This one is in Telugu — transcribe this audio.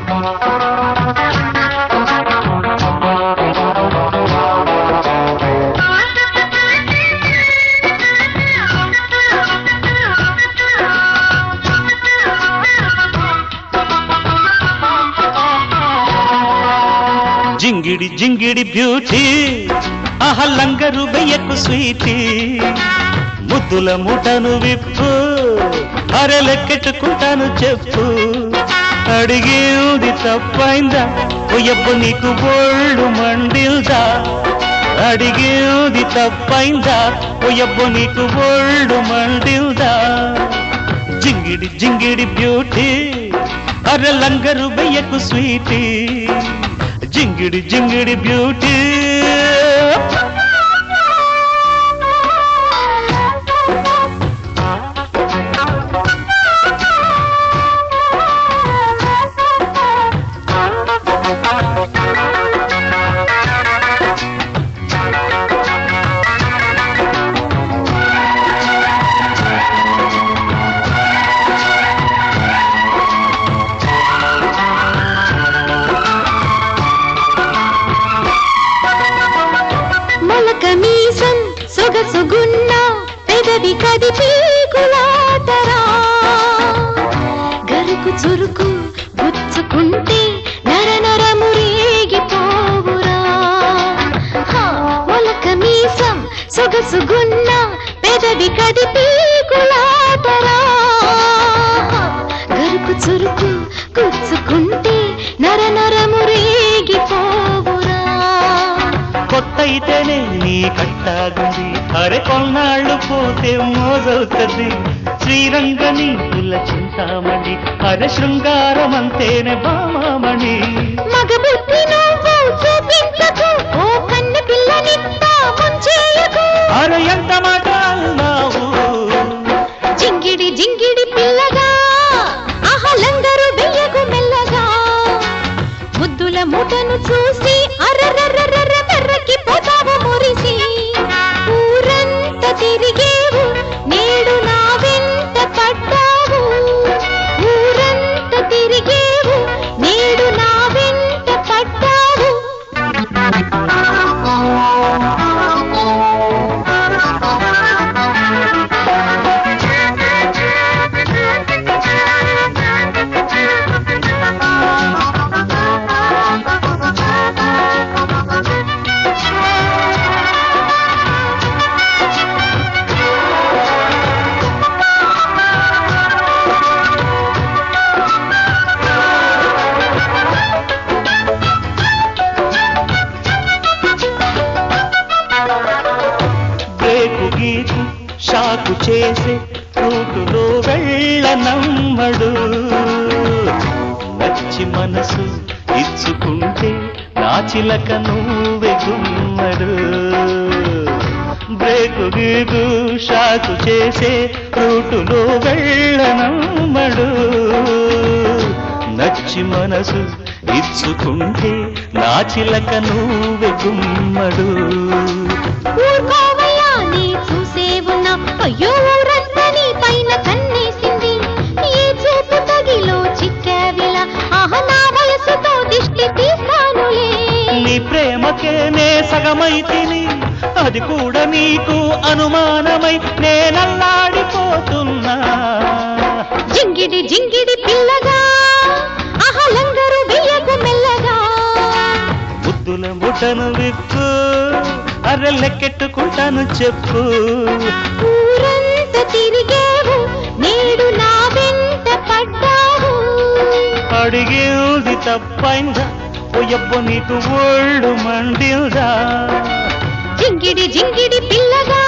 జింగిడి జింగిడి బ్యూటీ అహల్లంగరు వెయ్యకు స్వీటీ ముద్దుల ముఠను విప్పు అరెలెక్కెట్టుకుంటాను చెప్పు అడిగేది తప్పైందా ఒయ్యబ్బు నీకు ఒళ్ళు మండిల్దా అడిగేది తప్పైందా ఒయ్యబ్బు నీకు ఒళ్ళు మండిల్దా జింగిడి జింగిడి బ్యూటీ అరెలంగరు వెయ్యకు స్వీటీ జింగిడి జింగిడి బ్యూటీ మొలక మీసం సొగసుగున్న పెదవి కదిపి కులాటరా గరుకు చురుకు గుచ్చుకుంటే నర నరము రేగిపోవురా హా, మొలక మీసం సొగసుగున్న పెదవి కదిపి కులాటరా హా, గరుకు చురుకు గుచ్చుకుంటే నర నరము రేగిపోవురా కొత్త అయితేనే నీ కట్టాగుంది అరే కొన్నాళ్ళు పోతే మోజవుతుంది శ్రీరంగని పుల్ల చింతామణి అరే శృంగారం అంతేనే బామామణి మగ బుద్ధి నువ్వు చూపించకు ఓ కన్న పిల్లనిత్తా ముంచేయకు అరే ఎంత మాట అన్నావు జింగిడి జింగిడి పిల్లగా ఆహలందరూ వెయ్యకు మెల్లగా ముద్దుల మూటను చూసి అర్రర్రర్రర్ర మెర్రకి పోతావు మురిసి ఊరంతా తిరిగేవు నేడు నా వెంట పడ్డావు ఊరంతా తిరిగేవు నేడు నా వెంట పడ్డావు బ్రేకు గీకు షాకు చేసే రూటులో వెళ్ళ నమ్మడు నచ్చి మనసు ఇచ్చుకుంటే నా చిలక నువ్వే గుమ్మడు బ్రేకు గీకు షాకు చేసే రూటులో వెళ్ళ నమ్మడు నచ్చి మనసు ఇచ్చుకుంటే నా చిలక నువ్వే గుమ్మడు ఊరుకోవయ్యా నీ చూసే ఉన్నా అయ్యో ఊరంతా నీ పైన కన్నేసింది ఏ చూపు తగిలో చిక్కావిలా ఆహ నా వయసుతో దిష్టి తీస్తానులే నీ ప్రేమకే నే సగమైతిని అది కూడా నీకు అనుమానమై నేనల్లాడిపోతున్నా జింగిడి జింగిడి పిల్లగా ఆహలందరూ వెయ్యకు మెల్లగా ముద్దుల ముఠను విప్పు అరెల్లెక్కెట్టుకుంటాను చెప్పు ఊరంతా తిరిగేవు నేడు నా వెంట పడ్డావు అడిగేది తప్పైందా ఓయబ్బ నీకు ఒళ్ళు మండిందా జింగిడి జింగిడి పిల్లగా